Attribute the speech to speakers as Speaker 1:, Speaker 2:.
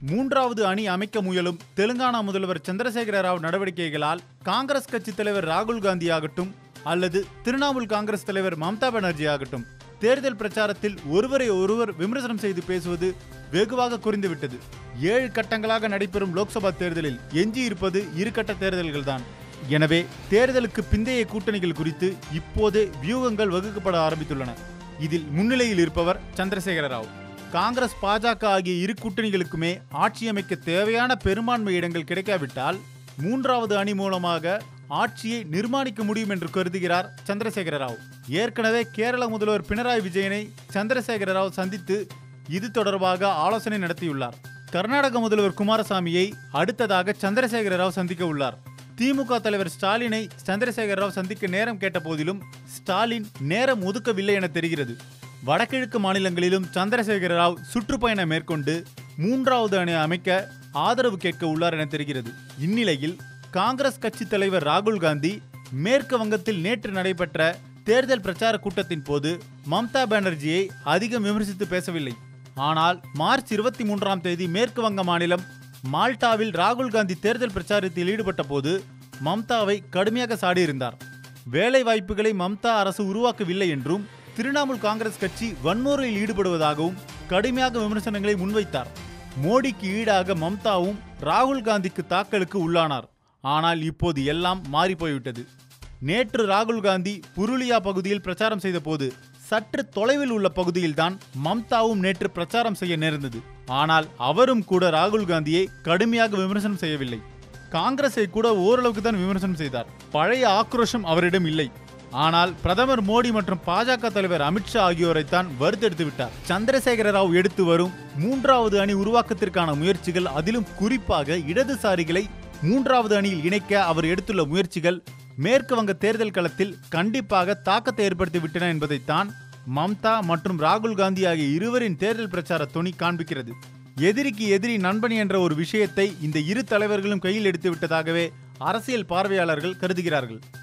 Speaker 1: மூன்றாவது அணி அமைக்க முயலும் தெலுங்கானா முதல்வர் சந்திரசேகர ராவ் நடவடிக்கைகளால் காங்கிரஸ் கட்சி தலைவர் ராகுல் காந்தி ஆகட்டும் அல்லது திரிணாமுல் காங்கிரஸ் தலைவர் மம்தா பானர்ஜி ஆகட்டும் தேர்தல் பிரச்சாரத்தில் ஒருவரை ஒருவர் விமர்சனம் செய்து பேசுவது வெகுவாக குறைந்துவிட்டது ஏழு கட்டங்களாக நடைபெறும் லோக்சபா தேர்தலில் எஞ்சி இருப்பது இரு கட்ட தேர்தல்கள்தான் எனவே தேர்தலுக்கு பிந்தைய கூட்டணிகள் குறித்து இப்போதே வியூகங்கள் வகுக்கப்பட ஆரம்பித்துள்ளன இதில் முன்னிலையில் இருப்பவர் சந்திரசேகர ராவ் காங்கிரஸ் பாஜக ஆகிய இரு கூட்டணிகளுக்குமே ஆட்சி அமைக்க தேவையான பெரும்பான்மை இடங்கள் கிடைக்காவிட்டால் மூன்றாவது அணி மூலமாக ஆட்சியை நிர்மாணிக்க முடியும் என்று கருதுகிறார் சந்திரசேகர ராவ் ஏற்கனவே கேரள முதல்வர் பினராயி விஜயனை சந்திரசேகர ராவ் சந்தித்து இது தொடர்பாக ஆலோசனை நடத்தியுள்ளார் கர்நாடக முதல்வர் குமாரசாமியை அடுத்ததாக சந்திரசேகர ராவ் சந்திக்க உள்ளார் திமுக தலைவர் ஸ்டாலினை சந்திரசேகர ராவ் சந்திக்க நேரம் கேட்ட போதிலும் ஸ்டாலின் நேரம் ஒதுக்கவில்லை என தெரிகிறது வடகிழக்கு மாநிலங்களிலும் சந்திரசேகர ராவ் சுற்றுப்பயணம் மேற்கொண்டு மூன்றாவது அணி அமைக்க ஆதரவு கேட்க உள்ளார் என தெரிகிறது இந்நிலையில் காங்கிரஸ் கட்சி தலைவர் ராகுல் காந்தி மேற்கு வங்கத்தில் நேற்று நடைபெற்ற தேர்தல் பிரச்சார கூட்டத்தின் போது மம்தா பானர்ஜியை அதிகம் விமர்சித்து பேசவில்லை ஆனால் மார்ச் இருபத்தி மூன்றாம் தேதி மேற்கு வங்க மாநிலம் மால்டாவில் ராகுல் காந்தி தேர்தல் பிரச்சாரத்தில் ஈடுபட்ட போது மம்தாவை கடுமையாக சாடியிருந்தார் வேலை வாய்ப்புகளை மம்தா அரசு உருவாக்கவில்லை என்றும் திரிணாமுல் காங்கிரஸ் கட்சி வன்முறையில் ஈடுபடுவதாகவும் கடுமையாக விமர்சனங்களை முன்வைத்தார் மோடிக்கு ஈடாக மம்தாவும் ராகுல் காந்திக்கு தாக்கலுக்கு உள்ளானார் ஆனால் இப்போது எல்லாம் மாறி போய்விட்டது நேற்று ராகுல் காந்தி புருலியா பகுதியில் பிரச்சாரம் செய்த போது சற்று தொலைவில் உள்ள பகுதியில்தான் மம்தாவும் நேற்று பிரச்சாரம் செய்ய நேர்ந்தது ஆனால் அவரும் கூட ராகுல் காந்தியை கடுமையாக விமர்சனம் செய்யவில்லை காங்கிரஸை கூட ஓரளவுக்கு தான் விமர்சனம் செய்தார் பழைய ஆக்ரோஷம் அவரிடம் இல்லை ஆனால் பிரதமர் மோடி மற்றும் பாஜக தலைவர் அமித்ஷா ஆகியோரைத்தான் வறுத்தெடுத்து விட்டார் சந்திரசேகர ராவ் எடுத்து வரும் மூன்றாவது அணி உருவாக்கத்திற்கான முயற்சிகள் அதிலும் குறிப்பாக இடதுசாரிகளை மூன்றாவது அணியில் இணைக்க அவர் எடுத்துள்ள முயற்சிகள் மேற்கு வங்க தேர்தல் களத்தில் கண்டிப்பாக தாக்கத்தை ஏற்படுத்தி விட்டன என்பதைத்தான் மம்தா மற்றும் ராகுல் காந்தி ஆகிய இருவரின் தேர்தல் பிரச்சார துணி காண்பிக்கிறது எதிரிக்கு எதிரி நண்பன் என்ற ஒரு விஷயத்தை இந்த இரு தலைவர்களும் கையில் எடுத்து விட்டதாகவே அரசியல் பார்வையாளர்கள் கருதுகிறார்கள்